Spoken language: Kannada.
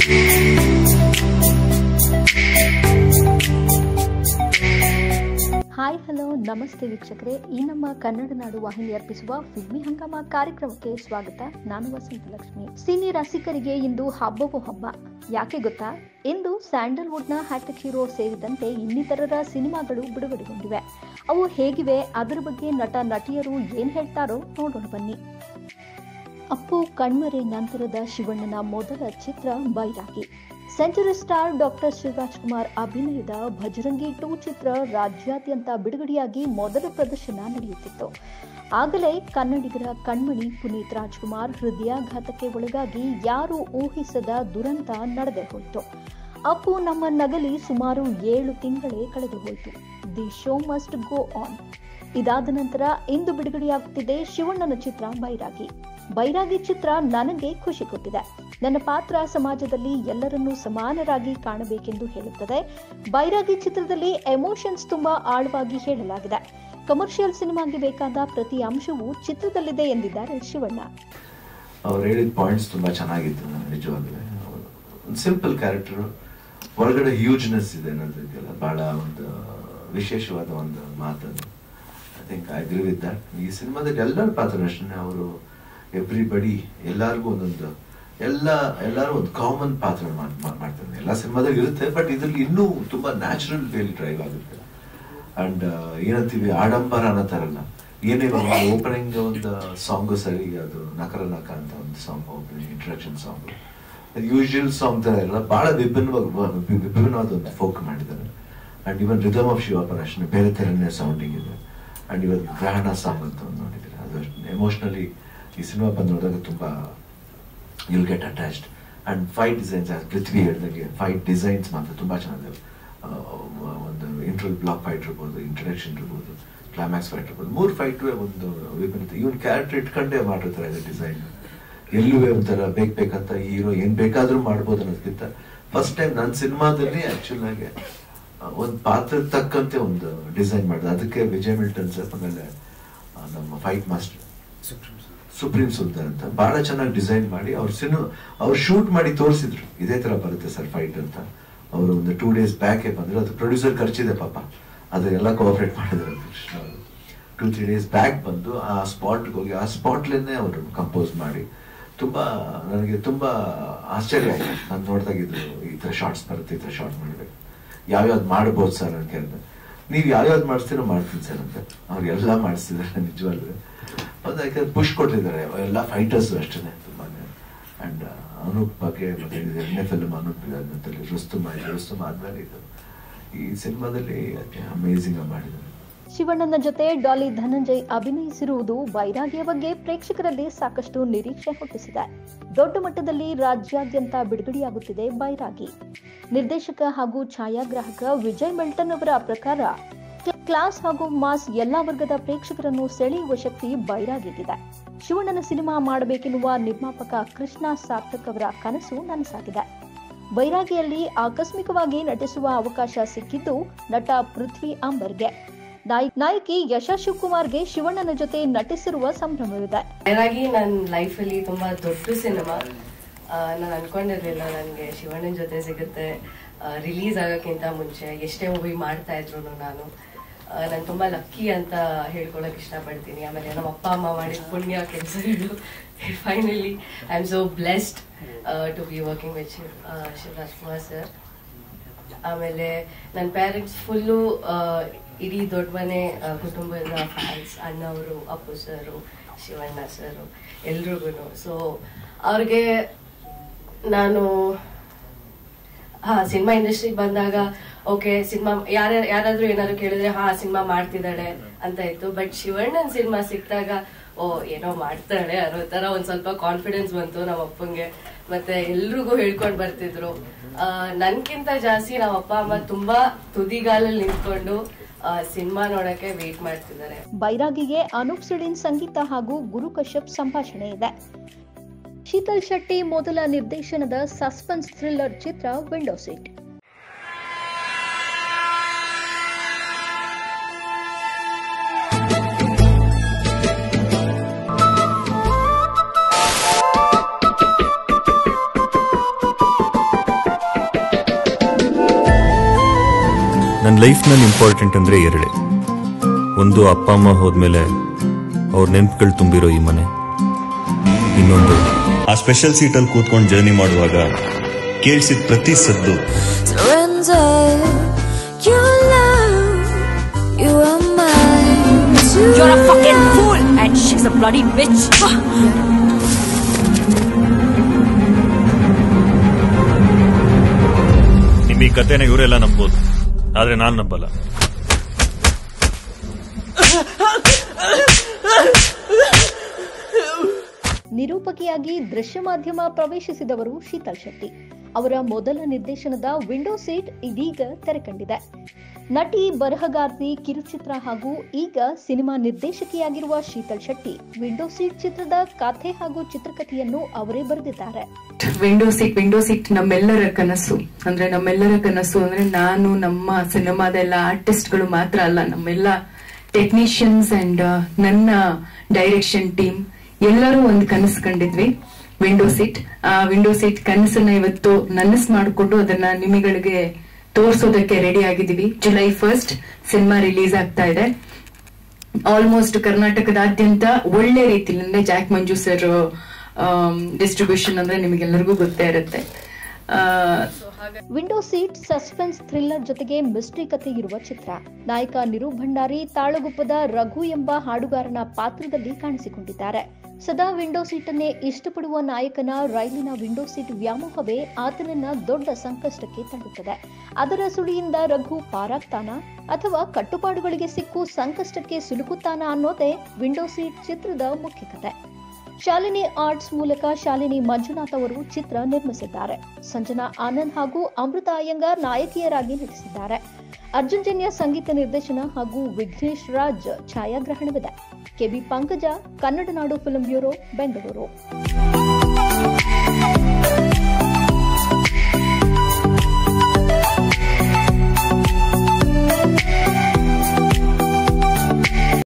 ಹಾಯ್ ಹಲೋ ನಮಸ್ತೆ ವೀಕ್ಷಕರೇ ಈ ನಮ್ಮ ಕನ್ನಡ ನಾಡು ವಾಹಿನಿ ಅರ್ಪಿಸುವ ಫಿಲ್ಮಿ ಹಂಗಾಮ ಕಾರ್ಯಕ್ರಮಕ್ಕೆ ಸ್ವಾಗತ ನಾನು ವಸಂತ ಲಕ್ಷ್ಮಿ ಸಿನಿ ರಸಿಕರಿಗೆ ಇಂದು ಹಬ್ಬವೋ ಹಬ್ಬ ಯಾಕೆ ಗೊತ್ತಾ ಇಂದು ಸ್ಯಾಂಡಲ್ವುಡ್ನ ಹ್ಯಾಟ್ರಿಕ್ ಹೀರೋ ಸೇರಿದಂತೆ ಇನ್ನಿತರರ ಸಿನಿಮಾಗಳು ಬಿಡುಗಡೆಗೊಂಡಿವೆ ಅವು ಹೇಗಿವೆ ಅದರ ಬಗ್ಗೆ ನಟ ನಟಿಯರು ಏನ್ ಹೇಳ್ತಾರೋ ನೋಡೋಣ ಬನ್ನಿ ಅಪ್ಪು ಕಣ್ಮರೆ ನಂತರದ ಶಿವಣ್ಣನ ಮೊದಲ ಚಿತ್ರ Bairagee century star doctor Shivaraj Kumar ಅಭಿನಯದ ಭಜರಂಗಿ ಟೂ ಚಿತ್ರ ರಾಜ್ಯಾದ್ಯಂತ ಬಿಡುಗಡೆಯಾಗಿ ಮೊದಲ ಪ್ರದರ್ಶನ ನಡೆಯುತ್ತಿತ್ತು ಆಗಲೇ ಕನ್ನಡಿಗರ ಕಣ್ಮಣಿ ಪುನೀತ್ ರಾಜ್ಕುಮಾರ್ ಹೃದಯಾಘಾತಕ್ಕೆ ಒಳಗಾಗಿ ಯಾರು ಊಹಿಸದ ದುರಂತ ನಡೆದೇ ಹೋಯಿತು ಅಪ್ಪು ನಮ್ಮ ನಗಲಿ ಸುಮಾರು ಏಳು ತಿಂಗಳೇ ಕಳೆದು ಹೋಯಿತು the show must go on ಇದಾದ ನಂತರ ಇಂದು ಬಿಡುಗಡೆಯಾಗುತ್ತಿದೆ ಶಿವಣ್ಣನ ಚಿತ್ರ ಬೈರಾಗಿ ಬೈರಾಗಿ ಚಿತ್ರ ನನಗೆ ಖುಷಿ ಕೊಟ್ಟಿದೆ ನನ್ನ ಪಾತ್ರ ಸಮಾಜದಲ್ಲಿ ಎಲ್ಲರನ್ನೂ ಸಮಾನರಾಗಿ ಕಾಣಬೇಕೆಂದು ಹೇಳುತ್ತದೆ ಬೈರಾಗಿ ಚಿತ್ರದಲ್ಲಿ ಎಮೋಷನ್ಸ್ ತುಂಬಾ ಆಳವಾಗಿ ಹೇಳಲಾಗಿದೆ ಕಮರ್ಷಿಯಲ್ ಸಿನಿಮಾಗೆ ಬೇಕಾದ ಪ್ರತಿ ಅಂಶವೂ ಚಿತ್ರದಲ್ಲಿದೆ ಎಂದಿದ್ದಾರೆ ಶಿವಣ್ಣ ಅವ್ರು ಹೇಳಿದ ಪಾಯಿಂಟ್ಸ್ ತುಂಬಾ ಚೆನ್ನಾಗಿತ್ತು ನಿಜವಾಗ್ಲೂ ಒಂದು ಸಿಂಪಲ್ ಕ್ಯಾರೆಕ್ಟರ್ ಒಳಗಡೆ ಹ್ಯೂಜ್ನೆಸ್ ಇದೆ ಅನ್ನೋದಕ್ಕೆಲ್ಲ ಬಹಳ ಒಂದು ವಿಶೇಷವಾದ ಒಂದು ಮಾತದು I think I agree with that ಈ ಸಿನಿಮಾದಲ್ಲಿ ಎಲ್ಲರ ಪಾತ್ರ ಅಷ್ಟೇ ಅವರು ಎವ್ರಿಬಡಿ ಎಲ್ಲರಿಗೂ ಒಂದೊಂದು ಎಲ್ಲ ಎಲ್ಲರೂ ಒಂದು ಕಾಮನ್ ಪಾತ್ರ ಮಾಡ್- ಮಾಡ್- ಮಾಡ್ತಾರೆ ಎಲ್ಲ ಸಿನಿಮಾದಲ್ಲಿ ಇರುತ್ತೆ ಬಟ್ ಇದ್ರಲ್ಲಿ ಇನ್ನೂ ತುಂಬಾ ನ್ಯಾಚುರಲ್ ವೇಲಿ ಡ್ರೈವ್ ಆಗುತ್ತೆ ಅಂಡ್ ಏನಂತೀವಿ ಆಡಂಬರ ಅನ್ನೋ ಥರಲ್ಲ ಏನೇ ಓಪನಿಂಗ್ ಒಂದು ಸಾಂಗು ಸರಿ ಅದು ನಕರ ನಕ ಅಂತ ಒಂದು song opening introduction song usual song ತರ ಇಲ್ಲ ಬಹಳ ವಿಭಿನ್ನವಾಗಿ ವಿಭಿನ್ನವಾದ ಒಂದು ಫೋಕ್ ಮಾಡಿದ್ದಾರೆ ಅಂಡ್ ಇವನ್ ರಿದಮ್ ಆಫ್ ಶಿವಪ್ಪನ ಅಷ್ಟೇ ಬೇರೆ ಥರನೇ ಸೌಂಡಿಂಗ್ ಇದೆ ಅಂಡ್ ಇವತ್ತು ಗ್ರಹಣ ಸಾಂಗ್ ಅಂತ ಒಂದು ನೋಡಿದ್ದಾರೆ ಅದು ಎಮೋಷ್ನಲಿ ಈ ಸಿನಿಮಾ ಬಂದು ನೋಡಿದಾಗ ತುಂಬಾ you'll get attached and fight designs Prithvi ಹೇಳ್ದಂಗೆ ಫೈಟ್ ಡಿಸೈನ್ಸ್ ಮಾತ್ರ ತುಂಬಾ ಚೆನ್ನಾಗಿದ್ದಾವೆ ಆ, ಒಂದು ಇಂಟ್ರಲ್ ಬ್ಲಾಕ್ ಫೈಟ್ ಇರ್ಬೋದು ಇಂಟ್ರಡಕ್ಷನ್ ಇರ್ಬೋದು ಕ್ಲೈಮ್ಯಾಕ್ಸ್ ಫೈಟ್ ಇರ್ಬೋದು ಮೂರು ಫೈಟ್ ಒಂದು ವಿಭಿನ್ನತೆ ಇವನ್ ಕ್ಯಾರೆಕ್ಟರ್ ಇಟ್ಕೊಂಡೇ ಮಾಡಿರ್ತಾರೆ ಇದು ಡಿಸೈನ್ ಎಲ್ಲೂ ಒಂಥರ ಬೇಕ್ ಬೇಕಂತ ಹೀರೋ ಏನ್ ಬೇಕಾದ್ರೂ ಮಾಡ್ಬೋದು ಅನ್ನೋದಕ್ಕಿಂತ ಫಸ್ಟ್ ಟೈಮ್ ನನ್ನ ಸಿನಿಮಾದಲ್ಲಿ ಆಕ್ಚುಲ್ ಆಗಿ ಆ, ಒಂದು ಪಾತ್ರ ತಕ್ಕಂತೆ ಒಂದು ಡಿಸೈನ್ ಮಾಡಿದೆ ಅದಕ್ಕೆ ವಿಜಯ್ ಮಿಲ್ಟನ್ ಸರ್ ಆಮೇಲೆ ಆ, ನಮ್ಮ ಫೈಟ್ ಮಾಸ್ಟರ್ ಸುಪ್ರೀಂ ಸುಲ್ತಾನ್ ಅಂತ ಬಹಳ ಚೆನ್ನಾಗಿ ಡಿಸೈನ್ ಮಾಡಿ ಅವ್ರ ಸಿನಿಮಾ ಅವ್ರು ಶೂಟ್ ಮಾಡಿ ತೋರಿಸಿದ್ರು ಇದೇ ತರ ಬರುತ್ತೆ ಸರ್ ಫೈಟ್ ಅಂತ ಅವರು ಒಂದು ಟೂ ಡೇಸ್ ಬ್ಯಾಕೆ ಬಂದ್ರು ಅದು ಪ್ರೊಡ್ಯೂಸರ್ ಖರ್ಚಿದೆ ಪಾಪ ಅದನ್ನೆಲ್ಲ ಕೋಆಪರೇಟ್ ಮಾಡಿದ್ರು ಕೃಷ್ಣ ಅವರು ಟೂ ತ್ರೀ ಡೇಸ್ ಬ್ಯಾಕ್ ಬಂದು ಆ ಸ್ಪಾಟ್ಗೆ ಹೋಗಿ ಆ ಸ್ಪಾಟ್ಲೇನೆ ಅವರು ಕಂಪೋಸ್ ಮಾಡಿ ತುಂಬಾ ನನಗೆ ತುಂಬಾ ಆಶ್ಚರ್ಯ ಆಯ್ತು ನಾನು ನೋಡ್ದಾಗಿದ್ದು ಈ ತರ ಶಾರ್ಟ್ಸ್ ಬರುತ್ತೆ ಈ ತರ ಶಾರ್ಟ್ ಮಾಡ್ಬೇಕು ಯಾವ್ಯಾವ್ದು ಮಾಡ್ಬೋದು ಸರ್ ಅಂತ ಕೇಳಿದೆ ನೀವು ಯಾವ್ಯಾವ್ದು ಮಾಡಿಸ್ತೀರೋ ಮಾಡ್ತೀನಿ ಸರ್ ಅಂತ ಅವ್ರು ಎಲ್ಲ ಮಾಡಿಸ್ತಿದ್ದಾರೆ ನಿಜವಾಗ್ಲೂ ಒಂದು ಯಾಕಂದ್ರೆ ಪುಷ್ ಕೊಟ್ಟಿದ್ದಾರೆ ಎಲ್ಲ ಫೈಟರ್ಸ್ ಅಷ್ಟೇ ತುಂಬಾನೇ ಅಂಡ್ ಅನೂಪ್ ಬಗ್ಗೆ ಮತ್ತೆ ಎರಡನೇ ಫಿಲ್ಮ್ ಅನೂಪ್ ಇದಾದ್ಮೇಲೆ ರುಸ್ತುಮ್ ಆಯ್ತು ರುಸ್ತುಮ್ ಆದ್ಮೇಲೆ ಇದು ಈ ಸಿನಿಮಾದಲ್ಲಿ ಅಮೇಝಿಂಗ್ ಮಾಡಿದ್ದಾರೆ ಶಿವಣ್ಣನ ಜೊತೆ ಡಾಲಿ ಧನಂಜಯ್ ಅಭಿನಯಿಸಿರುವುದು ಬೈರಾಗಿಯ ಬಗ್ಗೆ ಪ್ರೇಕ್ಷಕರಲ್ಲಿ ಸಾಕಷ್ಟು ನಿರೀಕ್ಷೆ ಹುಟ್ಟಿಸಿದೆ ದೊಡ್ಡ ಮಟ್ಟದಲ್ಲಿ ರಾಜ್ಯಾದ್ಯಂತ ಬಿಡುಗಡೆಯಾಗುತ್ತಿದೆ ಬೈರಾಗಿ ನಿರ್ದೇಶಕ ಹಾಗೂ ಛಾಯಾಗ್ರಾಹಕ ವಿಜಯ್ ಮೆಲ್ಟನ್ ಅವರ ಪ್ರಕಾರ ಕ್ಲಾಸ್ ಹಾಗೂ ಮಾಸ್ ಎಲ್ಲಾ ವರ್ಗದ ಪ್ರೇಕ್ಷಕರನ್ನು ಸೆಳೆಯುವ ಶಕ್ತಿ ಬೈರಾಗಿಗಿದೆ ಶಿವಣ್ಣನ ಸಿನಿಮಾ ಮಾಡಬೇಕೆನ್ನುವ ನಿರ್ಮಾಪಕ ಕೃಷ್ಣ ಸಾರ್ಥಕ್ ಅವರ ಕನಸು ನನಸಾಗಿದೆ ಬೈರಾಗಿಯಲ್ಲಿ ಆಕಸ್ಮಿಕವಾಗಿ ನಟಿಸುವ ಅವಕಾಶ ಸಿಕ್ಕಿದ್ದು ನಟ ಪೃಥ್ವಿ ಅಂಬರ್ಗೆ ನಾಯ್- ನಾಯಕಿ ಯಶಾ ಶಿವಕುಮಾರ್ಗೆ ಶಿವಣ್ಣನ ಜೊತೆ ನಟಿಸಿರುವ ಸಂಭ್ರಮವಿದೆ ಹಾಗಾಗಿ ನನ್ನ ಲೈಫಲ್ಲಿ ತುಂಬಾ ದೊಡ್ಡ ಸಿನಿಮಾ ನಾನು ಅನ್ಕೊಂಡಿರ್ಲಿಲ್ಲ ನನಗೆ ಶಿವಣ್ಣನ ಜೊತೆ ಸಿಗುತ್ತೆ ರಿಲೀಸ್ ಆಗೋಕ್ಕಿಂತ ಮುಂಚೆ ಎಷ್ಟೇ ಮೂವಿ ಮಾಡ್ತಾ ಇದ್ರು ನಾನು ನಾನು ತುಂಬಾ ಲಕ್ಕಿ ಅಂತ ಹೇಳ್ಕೊಳಕ್ ಇಷ್ಟಪಡ್ತೀನಿ ಆಮೇಲೆ ನಮ್ಮ ಅಪ್ಪ ಅಮ್ಮ ಮಾಡಿದ ಪುಣ್ಯ ಕೆಲಸಗಳು finally I am so blessed to be working with Shiv Shivaraj Kumar sir ಆಮೇಲೆ ನನ್ನ ಪೇರೆಂಟ್ಸ್ ಫುಲ್ಲು ಇಡೀ ದೊಡ್ಡ ಮನೆ ಆ, ಕುಟುಂಬದ ಫ್ಯಾನ್ಸ್ ಅಣ್ಣವರು ಅಪ್ಪು ಸರು ಶಿವಣ್ಣ ಸರು ಎಲ್ರಿಗೂ ಸೊ ಅವ್ರಿಗೆ ನಾನು ಹಾ ಸಿನಿಮಾ ಇಂಡಸ್ಟ್ರಿಗೆ ಬಂದಾಗ ಓಕೆ ಸಿನಿಮಾ ಯಾರ ಯಾರಾದ್ರೂ ಏನಾದ್ರು ಕೇಳಿದ್ರೆ ಹಾ ಸಿನಿಮಾ ಮಾಡ್ತಿದ್ದಾಳೆ ಅಂತ ಇತ್ತು ಬಟ್ ಶಿವಣ್ಣನ್ ಸಿನಿಮಾ ಸಿಕ್ಕಿದಾಗ ಓ ಏನೋ ಮಾಡ್ತಾಳೆ ಅನ್ನೋ ತರ ಒಂದ್ ಸ್ವಲ್ಪ ಕಾನ್ಫಿಡೆನ್ಸ್ ಬಂತು ನಮ್ಮ ಅಪ್ಪಂಗೆ ಮತ್ತೆ ಎಲ್ರಿಗೂ ಹೇಳ್ಕೊಂಡ್ ಬರ್ತಿದ್ರು ಆ, ನನ್ಕಿಂತ ಜಾಸ್ತಿ ನಮ್ಮ ಅಪ್ಪ ಅಮ್ಮ ತುಂಬಾ ತುದಿಗಾಲಲ್ಲಿ ನಿಂತ್ಕೊಂಡು ಸಿನಿಮಾ ನೋಡಕ್ಕೆ ವೇಟ್ ಮಾಡ್ತಿದ್ದಾರೆ ಬೈರಾಗಿಗೆ ಅನೂಪ್ ಸುಳಿನ್ ಸಂಗೀತ ಹಾಗೂ ಗುರು ಕಶ್ಯಪ್ ಸಂಭಾಷಣೆ ಇದೆ ಶೀತಲ್ ಶೆಟ್ಟಿ ಮೊದಲ ನಿರ್ದೇಶನದ ಸಸ್ಪೆನ್ಸ್ ಥ್ರಿಲ್ಲರ್ ಚಿತ್ರ ವಿಂಡೋ ಸೀಟ್ ನನ್ನ ಲೈಫ್ನಲ್ಲಿ ಇಂಪಾರ್ಟೆಂಟ್ ಅಂದರೆ ಎರಡೇ ಒಂದು ಅಪ್ಪ ಅಮ್ಮ ಹೋದ್ಮೇಲೆ ಅವ್ರ ನೆನಪುಗಳು ತುಂಬಿರೋ ಈ ಮನೆ ಇನ್ನೊಂದು ಆ ಸ್ಪೆಷಲ್ ಸೀಟಲ್ಲಿ ಕೂತ್ಕೊಂಡು ಜರ್ನಿ ಮಾಡುವಾಗ ಕೇಳಿಸಿದ ಪ್ರತಿ ಸದ್ದು Surrender your love. You are mine. You're a fucking fool! And she's a bloody bitch! ನಿಮ್ಮ ಈ ಕತೆನ ಇವರೆಲ್ಲ ನಂಬೋದು ಆದ್ರೆ ನಾನು ನಂಬಲ್ಲ ನಿರೂಪಕಿಯಾಗಿ ದೃಶ್ಯ ಮಾಧ್ಯಮ ಪ್ರವೇಶಿಸಿದವರು ಶೀತಲ್ ಶೆಟ್ಟಿ ಅವರ ಮೊದಲ ನಿರ್ದೇಶನದ ವಿಂಡೋ ಸೀಟ್ ಇದೀಗ ತೆರೆ ಕಂಡಿದೆ ನಟಿ ಬರಹಗಾರ್ತಿ ಕಿರುಚಿತ್ರ ಹಾಗೂ ಈಗ ಸಿನಿಮಾ ನಿರ್ದೇಶಕಿಯಾಗಿರುವ ಶೀತಲ್ ಶೆಟ್ಟಿ ವಿಂಡೋ ಸೀಟ್ ಚಿತ್ರದ ಕಥೆ ಹಾಗೂ ಚಿತ್ರಕಥೆಯನ್ನು ಅವರೇ ಬರೆದಿದ್ದಾರೆ ವಿಂಡೋ ಸೀಟ್ ವಿಂಡೋ ಸೀಟ್ ನಮ್ಮೆಲ್ಲರ ಕನಸು ಅಂದ್ರೆ ನಮ್ಮೆಲ್ಲರ ಕನಸು ಅಂದ್ರೆ ನಾನು ನಮ್ಮ ಸಿನಿಮಾದ ಎಲ್ಲ ಆರ್ಟಿಸ್ಟ್ಗಳು ಮಾತ್ರ ಅಲ್ಲ ನಮ್ಮೆಲ್ಲ ಟೆಕ್ನಿಷಿಯನ್ಸ್ ಅಂಡ್ ನನ್ನ ಡೈರೆಕ್ಷನ್ ಟೀಮ್ ಎಲ್ಲರೂ ಒಂದು ಕನಸು ಕಂಡಿದ್ವಿ ವಿಂಡೋ ಸೀಟ್ ಆ ವಿಂಡೋ ಸೀಟ್ ಕನಸನ್ನ ಇವತ್ತು ನನಸ್ ಮಾಡಿಕೊಂಡು ಅದನ್ನ ನಿಮಿಗಳಿಗೆ ತೋರ್ಸೋದಕ್ಕೆ ರೆಡಿ ಆಗಿದ್ದೀವಿ ಜುಲೈ ಫಸ್ಟ್ ಸಿನಿಮಾ ರಿಲೀಸ್ ಆಗ್ತಾ ಇದೆ ಆಲ್ಮೋಸ್ಟ್ ಕರ್ನಾಟಕದಾದ್ಯಂತ ಒಳ್ಳೆ ರೀತಿಲಿ ಅಂದ್ರೆ ಜಾಕ್ ಮಂಜು ಸರ್ ಡಿಸ್ಟ್ರಿಬ್ಯೂಷನ್ ಅಂದ್ರೆ ನಿಮಗೆಲ್ಲರಿಗೂ ಗೊತ್ತೇ ಇರುತ್ತೆ ಆ, ವಿಂಡೋ ಸೀಟ್ ಸಸ್ಪೆನ್ಸ್ ಥ್ರಿಲ್ಲರ್ ಜೊತೆಗೆ ಮಿಸ್ಟ್ರಿ ಕಥೆ ಇರುವ ಚಿತ್ರ ನಾಯಕ ನಿರು ಭಂಡಾರಿ ತಾಳಗುಪ್ಪದ ರಘು ಎಂಬ ಹಾಡುಗಾರನ ಪಾತ್ರದಲ್ಲಿ ಕಾಣಿಸಿಕೊಂಡಿದ್ದಾರೆ ಸದಾ ವಿಂಡೋ ಸೀಟನ್ನೇ ಇಷ್ಟಪಡುವ ನಾಯಕನ ರೈಲಿನ ವಿಂಡೋ ಸೀಟ್ ವ್ಯಾಮೋಹವೇ ಆತನನ್ನ ದೊಡ್ಡ ಸಂಕಷ್ಟಕ್ಕೆ ತಳ್ಳುತ್ತದೆ ಅದರ ಸುಳಿಯಿಂದ ರಘು ಪಾರಾಗ್ತಾನ ಅಥವಾ ಕಟ್ಟುಪಾಡುಗಳಿಗೆ ಸಿಕ್ಕು ಸಂಕಷ್ಟಕ್ಕೆ ಸಿಲುಕುತ್ತಾನ ಅನ್ನೋದೇ ವಿಂಡೋ ಸೀಟ್ ಚಿತ್ರದ ಮುಖ್ಯ ಕಥೆ ಶಾಲಿನಿ ಆರ್ಟ್ಸ್ ಮೂಲಕ ಶಾಲಿನಿ ಮಂಜುನಾಥ್ ಅವರು ಚಿತ್ರ ನಿರ್ಮಿಸಿದ್ದಾರೆ ಸಂಜನಾ ಆನಂದ್ ಹಾಗೂ ಅಮೃತ ಅಯ್ಯಂಗಾರ್ ನಾಯಕಿಯರಾಗಿ ನಟಿಸಿದ್ದಾರೆ ಅರ್ಜುನ್ ಜನ್ಯ ಸಂಗೀತ ನಿರ್ದೇಶನ ಹಾಗೂ ವಿಘ್ನೇಶ್ ರಾಜ್ ಛಾಯಾಗ್ರಹಣವಿದೆ KB Pankaja Kannada Nadu film bureau Bengaluru